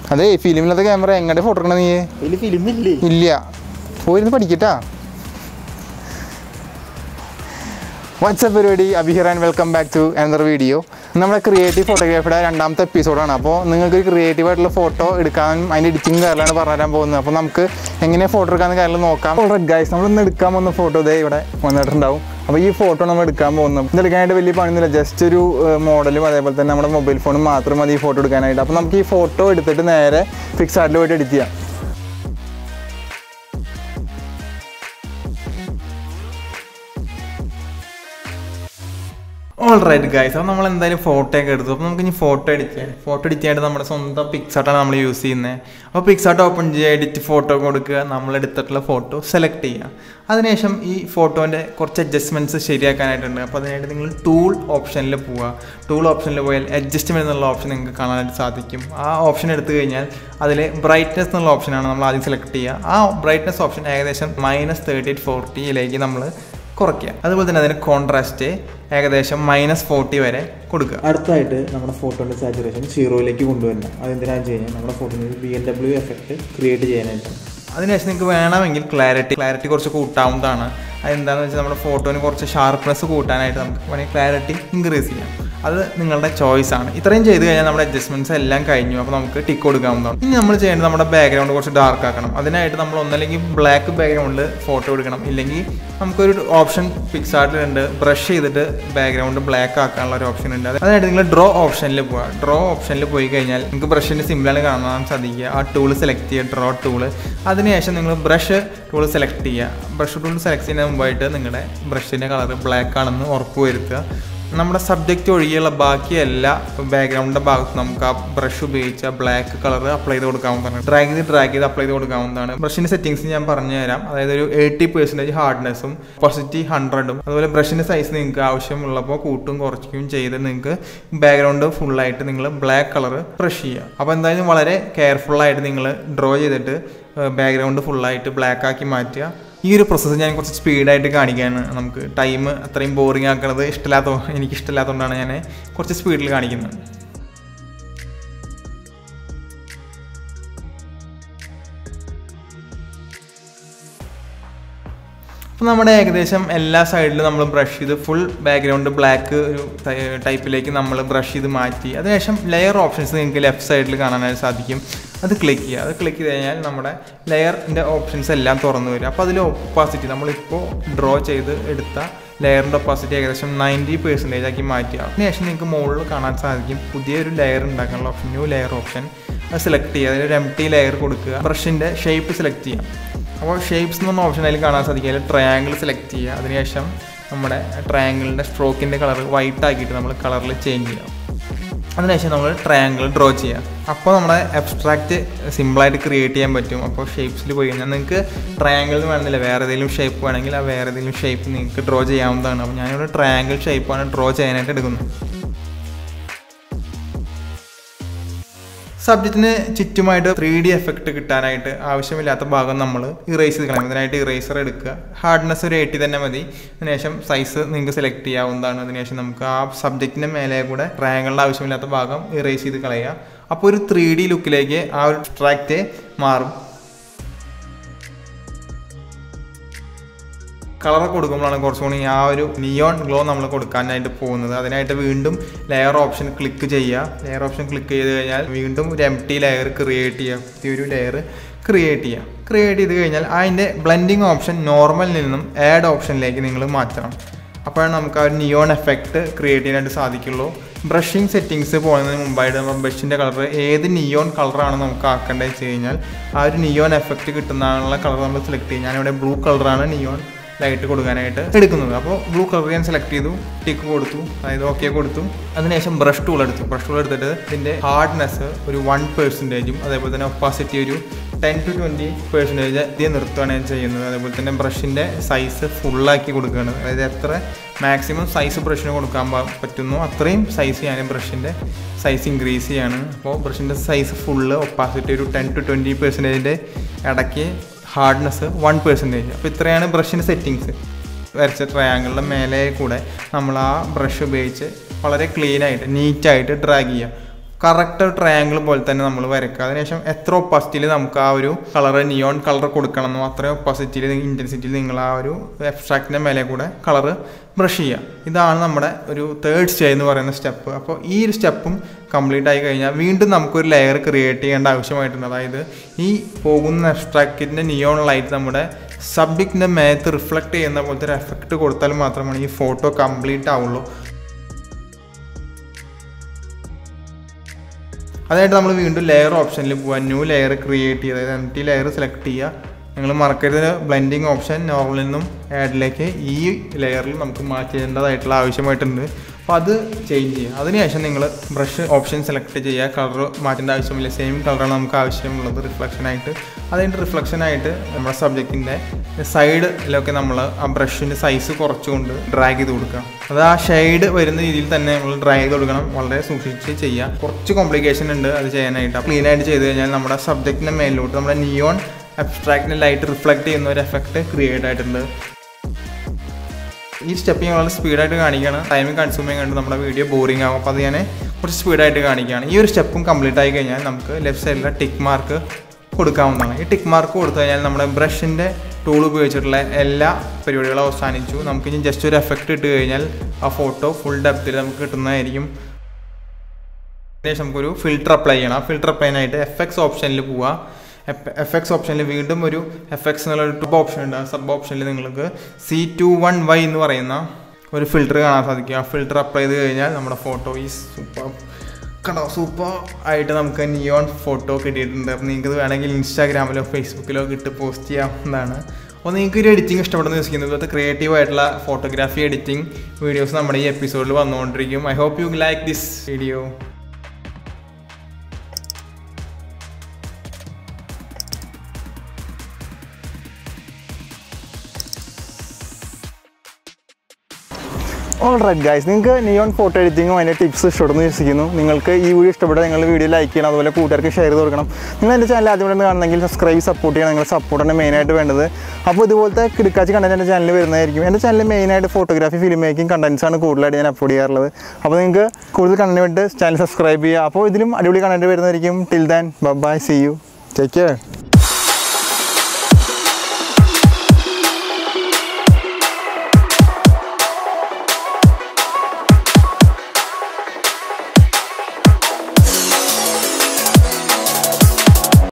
അതെ ഫിലിമിലത്തെ camera എങ്ങടെ photo എടുക്കണ നീ ഇതിൽ ഫിലിം ഇല്ലേ ഇല്ല പോയിരുന്ന് പഠിക്കട്ടാ വാട്സപ്പ് പരിപാടി അബിഹിർ and welcome back to another video നമ്മുടെ ക്രിയേറ്റീവ് ഫോട്ടോഗ്രാഫിയുടെ രണ്ടാമത്തെ എപ്പിസോഡാണ് അപ്പോൾ നിങ്ങൾക്ക് ഒരു ക്രിയേറ്റീവ് ആയിട്ടുള്ള ഫോട്ടോ എടുക്കാനും അതിൻ്റെ എഡിറ്റിംഗ് കാര്യമാണ് പറഞ്ഞു തരാൻ പോകുന്നത് അപ്പോൾ നമുക്ക് എങ്ങനെ ഫോട്ടോ എടുക്കാമെന്ന് കാര്യം നോക്കാം ഓൾറെഡി ഗൈസ് നമ്മൾ ഇന്ന് എടുക്കാൻ പോകുന്ന ഫോട്ടോ ഇതേ ഇവിടെ വന്നിട്ടുണ്ടാവും അപ്പോൾ ഈ ഫോട്ടോ നമ്മൾ എടുക്കാൻ പോകുന്നത് ഇത് എടുക്കാനായിട്ട് വലിയ പണിയൊന്നുമില്ല ജസ്റ്റ് ഒരു മോഡലും അതേപോലെ തന്നെ നമ്മുടെ മൊബൈൽ ഫോണും മാത്രം മതി ഈ ഫോട്ടോ എടുക്കാനായിട്ട് അപ്പോൾ നമുക്ക് ഈ ഫോട്ടോ എടുത്തിട്ട് നേരെ ഫിക്സ് ആർട്ടിൽ പോയിട്ട് എഡിറ്റ് ചെയ്യാം ഓൾ റൈറ്റ് ഗൈസ് അപ്പോൾ നമ്മൾ എന്തായാലും ഫോട്ടോ ഒക്കെ എടുത്തു അപ്പോൾ നമുക്ക് ഇനി ഫോട്ടോ എഡിറ്റ് ചെയ്യാം ഫോട്ടോ എഡിറ്റ് ചെയ്യാനായിട്ട് നമ്മുടെ സ്വന്തം പിക്സാർട്ടാണ് നമ്മൾ യൂസ് ചെയ്യുന്നത് അപ്പോൾ പിക്സാർട്ട് ഓപ്പൺ ചെയ്യുക എഡിറ്റ് ഫോട്ടോ കൊടുക്കുക നമ്മൾ എടുത്തിട്ടുള്ള ഫോട്ടോ സെലക്ട് ചെയ്യുക അതിനുശേഷം ഈ ഫോട്ടോൻ്റെ കുറച്ച് അഡ്ജസ്റ്റ്മെൻറ്റ്സ് ശരിയാക്കാനായിട്ടുണ്ട് അപ്പോൾ അതിനായിട്ട് നിങ്ങൾ ടൂൾ ഓപ്ഷനിൽ പോവുക ടൂൾ ഓപ്ഷനിൽ പോയാൽ അഡ്ജസ്റ്റ്മെൻറ്റ് എന്നുള്ള ഓപ്ഷൻ നിങ്ങൾക്ക് കാണാനായിട്ട് സാധിക്കും ആ ഓപ്ഷൻ എടുത്തു കഴിഞ്ഞാൽ അതിൽ ബ്രൈറ്റ്നസ് എന്നുള്ള ഓപ്ഷനാണ് നമ്മൾ ആദ്യം സെലക്ട് ചെയ്യുക ആ ബ്രൈറ്റ്നസ് ഓപ്ഷൻ ഏകദേശം മൈനസ് തേർട്ടി എയ്റ്റ് ഫോർട്ടിയിലേക്ക് നമ്മൾ കുറയ്ക്കുക അതുപോലെ തന്നെ അതിന് കോൺട്രാസ്റ്റ് ഏകദേശം മൈനസ് ഫോർട്ടി വരെ കൊടുക്കുക അടുത്തായിട്ട് നമ്മുടെ ഫോട്ടോന്റെ സാച്ചുറേഷൻ സീറോയിലേക്ക് കൊണ്ടുവരണം അതെന്തിനാന്ന് വെച്ച് കഴിഞ്ഞാൽ നമ്മുടെ ഫോട്ടോയിൽ B N W effect create ചെയ്യാനായിട്ട് അതിനുശേഷം നിങ്ങൾക്ക് വേണമെങ്കിൽ ക്ലാരിറ്റി ക്ലാരിറ്റി കുറച്ച് കൂട്ടാവുന്നതാണ് അതെന്താണെന്ന് വെച്ചാൽ നമ്മുടെ ഫോട്ടോന് കുറച്ച് ഷാർപ്നെസ് കൂട്ടാനായിട്ട് നമുക്ക് വേണമെങ്കിൽ ക്ലാരിറ്റി ഇൻക്രീസ് ചെയ്യാം അത് നിങ്ങളുടെ ചോയ്സ് ആണ് ഇത്രയും ചെയ്ത് കഴിഞ്ഞാൽ നമ്മുടെ അഡ്ജസ്റ്റ്മെന്റ്സ് എല്ലാം കഴിഞ്ഞു അപ്പോൾ നമുക്ക് ടിക്ക് കൊടുക്കാവുന്നതാണ് ഇനി നമ്മൾ ചെയ്യേണ്ടത് നമ്മുടെ ബാക്ക്ഗ്രൗണ്ട് കുറച്ച് ഡാർക്ക് ആക്കണം അതിനായിട്ട് നമ്മൾ ഒന്നല്ലെങ്കിൽ ബ്ലാക്ക് ബാക്ക്ഗ്രൗണ്ടിൽ ഫോട്ടോ എടുക്കണം ഇല്ലെങ്കിൽ നമുക്കൊരു ഓപ്ഷൻ പിക്സാർട്ടിലുണ്ട് ബ്രഷ് ചെയ്തിട്ട് ബാക്ക്ഗ്രൗണ്ട് ബ്ലാക്ക് ആക്കാനുള്ള ഒരു ഓപ്ഷൻ ഉണ്ട് അതിനായിട്ട് നിങ്ങൾ ഡ്രോ ഓപ്ഷനിൽ പോവുക ഡ്രോ ഓപ്ഷനിൽ പോയി കഴിഞ്ഞാൽ നിങ്ങൾക്ക് ബ്രഷിൻ്റെ സിമ്പിളാണ് കാണാൻ സാധിക്കുക ആ ടൂൾ സെലക്ട് ചെയ്യുക ഡ്രോ ടൂള് അതിനുശേഷം നിങ്ങൾ ബ്രഷ് ടൂൾ സെലക്ട് ചെയ്യുക ബ്രഷ് ടൂൾ സെലക്ട് ചെയ്യുന്നതിന് മുമ്പായിട്ട് നിങ്ങളുടെ ബ്രഷിൻ്റെ കളർ ബ്ലാക്ക് ആണെന്ന് ഉറപ്പ് വരുത്തുക നമ്മുടെ സബ്ജക്റ്റ് ഒഴികെയുള്ള ബാക്കി എല്ലാ ബാക്ക്ഗ്രൗണ്ടിൻ്റെ ഭാഗത്ത് നമുക്ക് ആ ബ്രഷ് ഉപയോഗിച്ച ബ്ലാക്ക് കളർ അപ്ലൈ ചെയ്ത് കൊടുക്കാവുന്നതാണ് ഡ്രാഗ് ചെയ്ത് ഡ്രാഗ് ചെയ്ത് അപ്ലൈ ചെയ്ത് കൊടുക്കാവുന്നതാണ് ബ്രഷിൻ്റെ സെറ്റിംഗ്സ് ഞാൻ പറഞ്ഞു തരാം അതായത് ഒരു എയ്റ്റി പെർസെൻറ്റേജ് ഹാർഡ്നെസ്സും പോസിറ്റി ഹൺഡ്രഡും അതുപോലെ ബ്രഷിൻ്റെ സൈസ് നിങ്ങൾക്ക് ആവശ്യമുള്ളപ്പോൾ കൂട്ടും കുറയ്ക്കുകയും ചെയ്ത് നിങ്ങൾക്ക് ബാക്ക്ഗ്രൗണ്ട് ഫുള്ളായിട്ട് നിങ്ങൾ ബ്ലാക്ക് കളർ ബ്രഷ് ചെയ്യുക അപ്പോൾ എന്തായാലും വളരെ കെയർഫുള്ളായിട്ട് നിങ്ങൾ ഡ്രോ ചെയ്തിട്ട് ബാക്ക്ഗ്രൗണ്ട് ഫുള്ളായിട്ട് ബ്ലാക്ക് ആക്കി മാറ്റുക ഈ ഒരു പ്രോസസ്സ് ഞാൻ കുറച്ച് സ്പീഡായിട്ട് കാണിക്കുകയാണ് നമുക്ക് ടൈം അത്രയും ബോറിംഗ് ആക്കുന്നത് ഇഷ്ടമില്ലാത്ത എനിക്ക് ഇഷ്ടമില്ലാത്തതുകൊണ്ടാണ് ഞാൻ കുറച്ച് സ്പീഡിൽ കാണിക്കുന്നത് അപ്പോൾ നമ്മുടെ ഏകദേശം എല്ലാ സൈഡിലും നമ്മൾ ബ്രഷ് ചെയ്ത് ഫുൾ ബാക്ക്ഗ്രൗണ്ട് ബ്ലാക്ക് ഒരു ടൈപ്പിലേക്ക് നമ്മൾ ബ്രഷ് ചെയ്ത് മാറ്റി അതിനുശേഷം ലെയർ ഓപ്ഷൻസ് നിങ്ങൾക്ക് ലെഫ്റ്റ് സൈഡിൽ കാണാനായിട്ട് സാധിക്കും അത് ക്ലിക്ക് ചെയ്യുക അത് ക്ലിക്ക് ചെയ്ത് കഴിഞ്ഞാൽ നമ്മുടെ ലെയറിൻ്റെ ഓപ്ഷൻസ് എല്ലാം തുറന്നു വരും അപ്പോൾ അതിൽ ഒപ്പാസിറ്റി നമ്മളിപ്പോൾ ഡ്രോ ചെയ്ത് എടുത്ത ലെയറിൻ്റെ ഒപ്പാസിറ്റി ഏകദേശം നയൻറ്റി പെർസെൻറ്റേജ് ആക്കി മാറ്റുക അതിനുശേഷം നിങ്ങൾക്ക് മുകളിൽ കാണാൻ സാധിക്കും പുതിയൊരു ലെയർ ഉണ്ടാക്കാനുള്ള ഓപ്ഷൻ ന്യൂ ലെയർ ഓപ്ഷൻ അത് സെലക്ട് ചെയ്യുക അതിൽ എം ടി ലെയർ കൊടുക്കുക ബ്രഷിൻ്റെ ഷേപ്പ് സെലക്ട് ചെയ്യാം അപ്പോൾ ഷേപ്സ് എന്ന് പറഞ്ഞ ഓപ്ഷൻ അതിൽ കാണാൻ സാധിക്കും അതിൽ ട്രയാങ്കിൾ സെലക്ട് ചെയ്യുക അതിനുശേഷം നമ്മുടെ ട്രയാങ്കിളിൻ്റെ സ്ട്രോക്കിൻ്റെ കളർ വൈറ്റ് ആക്കിയിട്ട് നമ്മൾ കളറിൽ ചേഞ്ച് ചെയ്യാം അതിനുശേഷം നമ്മൾ ട്രയാങ്കിൾ ഡ്രോ ചെയ്യുക അപ്പോൾ നമ്മുടെ അബ്സ്ട്രാക്റ്റ് സിമ്പിളായിട്ട് ക്രിയേറ്റ് ചെയ്യാൻ പറ്റും അപ്പോൾ ഷേപ്സിൽ പോയി കഴിഞ്ഞാൽ നിങ്ങൾക്ക് ട്രയാങ്കിൾ വേണമെന്നില്ല വേറെ ഏതെങ്കിലും ഷേപ്പ് വേണമെങ്കിൽ ആ വേറെ ഏതെങ്കിലും ഷേപ്പ് നിങ്ങൾക്ക് ഡ്രോ ചെയ്യാവുന്നതാണ് അപ്പോൾ ഞാനിവിടെ ട്രയാങ്കിൾ ഷേപ്പാണ് ഡ്രോ ചെയ്യാനായിട്ട് എടുക്കുന്നത് സബ്ജക്റ്റിന് ചുറ്റുമായിട്ട് ത്രീ ഡി എഫക്റ്റ് കിട്ടാനായിട്ട് ആവശ്യമില്ലാത്ത ഭാഗം നമ്മൾ ഇറേസ് ചെയ്ത് കളയും അതിനായിട്ട് ഇറേസർ എടുക്കുക ഹാർഡ്നെസ് ഒരു എയ്റ്റി തന്നെ മതി അതിനുശേഷം സൈസ് നിങ്ങൾക്ക് സെലക്ട് ചെയ്യാവുന്നതാണ് അതിനുശേഷം നമുക്ക് ആ സബ്ജക്റ്റിൻ്റെ മേലെ കൂടെ ട്രയാങ്കിളിൻ്റെ ആവശ്യമില്ലാത്ത ഭാഗം ഇറേസ് ചെയ്ത് കളയുക അപ്പോൾ ഒരു ത്രീ ഡി ലുക്കിലേക്ക് ആ ഒരു ട്രാക്റ്റ് മാറും കളർ കൊടുക്കുമ്പോഴാണ് കുറച്ചുകൂടി ആ ഒരു നിയോൺ ഗ്ലോ നമ്മൾ കൊടുക്കാനായിട്ട് പോകുന്നത് അതിനായിട്ട് വീണ്ടും ലെയർ ഓപ്ഷൻ ക്ലിക്ക് ചെയ്യുക ലെയർ ഓപ്ഷൻ ക്ലിക്ക് ചെയ്ത് കഴിഞ്ഞാൽ വീണ്ടും ഒരു എം ടി ലെയർ ക്രിയേറ്റ് ചെയ്യുക പുതിയൊരു ലെയർ ക്രിയേറ്റ് ചെയ്യുക ക്രിയേറ്റ് ചെയ്ത് കഴിഞ്ഞാൽ അതിൻ്റെ ബ്ലെൻഡിങ് ഓപ്ഷൻ നോർമലിൽ നിന്നും ആഡ് ഓപ്ഷനിലേക്ക് നിങ്ങൾ മാറ്റണം അപ്പോഴാണ് നമുക്ക് ആ ഒരു നിയോൺ എഫക്റ്റ് ക്രിയേറ്റ് ചെയ്യാനായിട്ട് സാധിക്കുള്ളൂ ബ്രഷിങ് സെറ്റിങ്സ് പോകുന്നതിന് മുമ്പായിട്ട് നമ്മൾ ബ്രഷിൻ്റെ കളർ ഏത് നിയോൺ കളറാണ് നമുക്ക് ആക്കേണ്ടത് വെച്ച് കഴിഞ്ഞാൽ ആ ഒരു നിയോൺ എഫക്റ്റ് കിട്ടുന്നതിനുള്ള കളർ നമ്മൾ സെലക്ട് ചെയ്യും ഞാനിവിടെ ബ്ലൂ കളറാണ് നിയോൺ ലൈറ്റ് കൊടുക്കാനായിട്ട് എടുക്കുന്നത് അപ്പോൾ ബ്ലൂ കളർ ഞാൻ സെലക്ട് ചെയ്തു ടിക്ക് കൊടുത്തു അതായത് ഓക്കെ കൊടുത്തു അതിനുശേഷം ബ്രഷ് ടൂൾ എടുത്തു ബ്രഷ് ടൂൾ എടുത്തിട്ട് ഇതിൻ്റെ ഹാർഡ്നെസ് ഒരു വൺ പെർസെൻറ്റേജും അതേപോലെ തന്നെ ഒപ്പാസിറ്റി ഒരു ടെൻ ടു ട്വൻറ്റി പെർസെൻറ്റേജ് ഇത് നിർത്തുകയാണ് ഞാൻ ചെയ്യുന്നത് അതേപോലെ തന്നെ ബ്രഷിൻ്റെ സൈസ് ഫുള്ളാക്കി കൊടുക്കുകയാണ് അതായത് എത്ര മാക്സിമം സൈസ് ബ്രഷിന് കൊടുക്കാൻ പ- പറ്റുന്നു അത്രയും സൈസ് ഞാൻ ബ്രഷിൻ്റെ സൈസ് ഇൻക്രീസ് ചെയ്യാണ് അപ്പോൾ ബ്രഷിൻ്റെ സൈസ് ഫുള്ള് ഒപ്പാസിറ്റി ഒരു ടെൻ ടു ട്വൻറ്റി പെർസെൻറ്റേജിൻ്റെ ഇടയ്ക്ക് ഹാർഡ്നെസ് വൺ പെർസെൻറ്റേജ് അപ്പോൾ ഇത്രയാണ് ബ്രഷിൻ്റെ സെറ്റിങ്സ് വരച്ച ട്രയാങ്കിളിൻ്റെ മേലെ കൂടെ നമ്മൾ ആ ബ്രഷ് ഉപയോഗിച്ച് വളരെ ക്ലീനായിട്ട് നീറ്റായിട്ട് ഡ്രാഗ് ചെയ്യുക കറക്റ്റ് ട്രയാങ്കിൾ പോലെ തന്നെ നമ്മൾ വരയ്ക്കുക അതിനുശേഷം എത്ര ഒപ്പാസിറ്റിയിൽ നമുക്ക് ആ ഒരു കളർ നിയോൺ കളർ കൊടുക്കണമെന്നോ അത്രയും ഒപ്പാസിറ്റിയിൽ ഇൻറ്റൻസിറ്റിയിൽ നിങ്ങൾ ആ ഒരു എബ്സ്ട്രാക്റ്റിൻ്റെ മേലെ കൂടെ കളർ ബ്രഷ് ചെയ്യുക ഇതാണ് നമ്മുടെ ഒരു തേർഡ് സ്റ്റേ എന്ന് പറയുന്ന സ്റ്റെപ്പ് അപ്പോൾ ഈ ഒരു സ്റ്റെപ്പും കംപ്ലീറ്റ് ആയി കഴിഞ്ഞാൽ വീണ്ടും നമുക്കൊരു ലെയർ ക്രിയേറ്റ് ചെയ്യേണ്ട ആവശ്യമായിട്ടുണ്ട് അതായത് ഈ പോകുന്ന എബ്സ്ട്രാക്റ്റിൻ്റെ നിയോൺ ലൈറ്റ് നമ്മുടെ സബ്ജക്റ്റിൻ്റെ മേത്ത് റിഫ്ലക്റ്റ് ചെയ്യുന്ന പോലത്തെ ഒരു എഫക്റ്റ് കൊടുത്താൽ മാത്രമാണ് ഈ ഫോട്ടോ കംപ്ലീറ്റ് ആവുള്ളൂ അതായിട്ട് നമ്മൾ വീണ്ടും ലെയർ ഓപ്ഷനിൽ പോവുക ന്യൂ ലെയർ ക്രിയേറ്റ് ചെയ്യുക അതായത് എം ടി ലെയർ സെലക്ട് ചെയ്യുക നിങ്ങൾ മറക്കരുത് ബ്ലെൻഡിങ് ഓപ്ഷൻ നോർമലിൽ നിന്നും ആഡിലേക്ക് ഈ ലെയറിൽ നമുക്ക് മാറ്റേണ്ടതായിട്ടുള്ള ആവശ്യമായിട്ടുണ്ട് അപ്പോൾ അത് ചേഞ്ച് ചെയ്യുക അതിനുശേഷം നിങ്ങൾ ബ്രഷ് ഓപ്ഷൻ സെലക്ട് ചെയ്യുക കളർ മാറ്റേണ്ട ആവശ്യമില്ല സെയിം കളറാണ് നമുക്ക് ആവശ്യമുള്ളത് റിഫ്ലക്ഷനായിട്ട് അതിൻ്റെ റിഫ്ലക്ഷനായിട്ട് നമ്മുടെ സബ്ജക്റ്റിൻ്റെ സൈഡിലൊക്കെ നമ്മൾ ആ ബ്രഷിൻ്റെ സൈസ് കുറച്ചുകൊണ്ട് ഡ്രാഗ് ചെയ്ത് കൊടുക്കുക അത് ആ ഷെയ്ഡ് വരുന്ന രീതിയിൽ തന്നെ നമ്മൾ ഡ്രാഗ് ചെയ്ത് കൊടുക്കണം വളരെ സൂക്ഷിച്ച് ചെയ്യുക കുറച്ച് കോംപ്ലിക്കേഷൻ ഉണ്ട് അത് ചെയ്യാനായിട്ട് ക്ലീൻ ആയിട്ട് ചെയ്ത് കഴിഞ്ഞാൽ നമ്മുടെ സബ്ജക്റ്റിൻ്റെ മേലിലോട്ട് നമ്മുടെ നിയോൺ അബ്സ്ട്രാക്റ്റിൻ്റെ ലൈറ്റ് റിഫ്ലക്റ്റ് ചെയ്യുന്ന ഒരു എഫക്റ്റ് ക്രിയേറ്റ് ആയിട്ടുണ്ട് ഈ സ്റ്റെപ്പ് ഞാൻ വളരെ സ്പീഡായിട്ട് കാണിക്കുകയാണ് ടൈം കൺസ്യൂമിങ് കണ്ട് നമ്മുടെ വീഡിയോ ബോറിംഗ് ആകും അപ്പോൾ അത് ഞാൻ കുറച്ച് സ്പീഡായിട്ട് കാണിക്കുകയാണ് ഈ ഒരു സ്റ്റെപ്പും കംപ്ലീറ്റ് ആയി കഴിഞ്ഞാൽ നമുക്ക് ലെഫ്റ്റ് സൈഡിലെ ടിക്ക് മാർക്ക് കൊടുക്കാവുന്നതാണ് ഈ ടിക്ക് മാർക്ക് കൊടുത്തു കഴിഞ്ഞാൽ നമ്മുടെ ബ്രഷിൻ്റെ ടൂൾ ഉപയോഗിച്ചിട്ടുള്ള എല്ലാ പരിപാടികളും അവസാനിച്ചു നമുക്ക് ഇനി ജസ്റ്റ് ഒരു എഫക്റ്റ് ഇട്ട് കഴിഞ്ഞാൽ ആ ഫോട്ടോ ഫുൾ ഡെപ്തിൽ നമുക്ക് കിട്ടുന്നതായിരിക്കും ശേഷം നമുക്കൊരു ഫിൽറ്റർ അപ്ലൈ ചെയ്യണം ആ ഫിൽറ്റർ അപ്ലൈ ചെയ്യാനായിട്ട് എഫ് എക്സ് ഓപ്ഷനിൽ പോവുക എഫ് എക്സ് ഓപ്ഷനിൽ വീണ്ടും ഒരു എഫ് എക്സ് എന്നുള്ള ഒരു ടബ് ഓപ്ഷൻ ഉണ്ട് ആ സബ് ഓപ്ഷനിൽ നിങ്ങൾക്ക് സി ടു വൺ വൈ എന്ന് പറയുന്ന ഒരു ഫിൽറ്റർ കാണാൻ സാധിക്കും ആ ഫിൽറ്റർ അപ്ലൈ ചെയ്ത് കഴിഞ്ഞാൽ നമ്മുടെ ഫോട്ടോ ഈ സൂപ്പർ കണ്ടോ സൂപ്പർ ആയിട്ട് നമുക്ക് നിയോൺ ഫോട്ടോ കിട്ടിയിട്ടുണ്ട് അപ്പോൾ നിങ്ങൾക്ക് ഇത് വേണമെങ്കിൽ ഇൻസ്റ്റാഗ്രാമിലോ ഫേസ്ബുക്കിലോ ഇട്ട് പോസ്റ്റ് ചെയ്യാവുന്നതാണ് അപ്പോൾ നിങ്ങൾക്ക് ഒരു എഡിറ്റിംഗ് ഇഷ്ടപ്പെടുന്ന വിശ്വസിക്കുന്നു ഇതുപോലത്തെ ക്രിയേറ്റീവ് ആയിട്ടുള്ള ഫോട്ടോഗ്രാഫി എഡിറ്റിംഗ് വീഡിയോസ് നമ്മുടെ ഈ എപ്പിസോഡിൽ വന്നുകൊണ്ടിരിക്കും I hope you like this video all right guys നിങ്ങൾക്ക് നിയോൺ ഫോട്ടോ എഡിറ്റിങ്ങും അതിൻ്റെ ടിപ്സ് ഇഷ്ടപ്പെടുന്നു വിശ്വസിക്കുന്നു നിങ്ങൾക്ക് ഈ വീഡിയോ ഇഷ്ടപ്പെട്ടാൽ നിങ്ങൾ വീഡിയോ ലൈക്ക് ചെയ്യണം അതുപോലെ കൂട്ടുകാർക്ക് ഷെയർ ചെയ്ത് കൊടുക്കണം നിങ്ങൾ എൻ്റെ ചാനൽ ആദ്യമായിട്ട് കാണുന്നെങ്കിൽ സബ്സ്ക്രൈബ് സപ്പോർട്ട് ചെയ്യണം നിങ്ങൾ സപ്പോർട്ടാണ് മെയിനായിട്ട് വേണ്ടത് അപ്പോൾ ഇതുപോലത്തെ കിടക്കാച്ച് കണ്ടന്റ് എൻ്റെ ചാനലിൽ വരുന്നതായിരിക്കും എൻ്റെ ചാനൽ മെയിനായിട്ട് ഫോട്ടോഗ്രാഫി ഫിലിം മേക്കിംഗ് കണ്ടൻസ് ആണ് കൂടുതലായിട്ട് ഞാൻ അപ്ലോഡ് ചെയ്യാറുള്ളത് അപ്പോൾ നിങ്ങൾക്ക് കൂടുതൽ കണ്ടന്റ് വേണ്ടി ചാനൽ സബ്സ്ക്രൈബ് ചെയ്യുക അപ്പോൾ ഇതിലും അടിപൊളി കണ്ടന്റ് വരുന്നതായിരിക്കും till then bye see you take care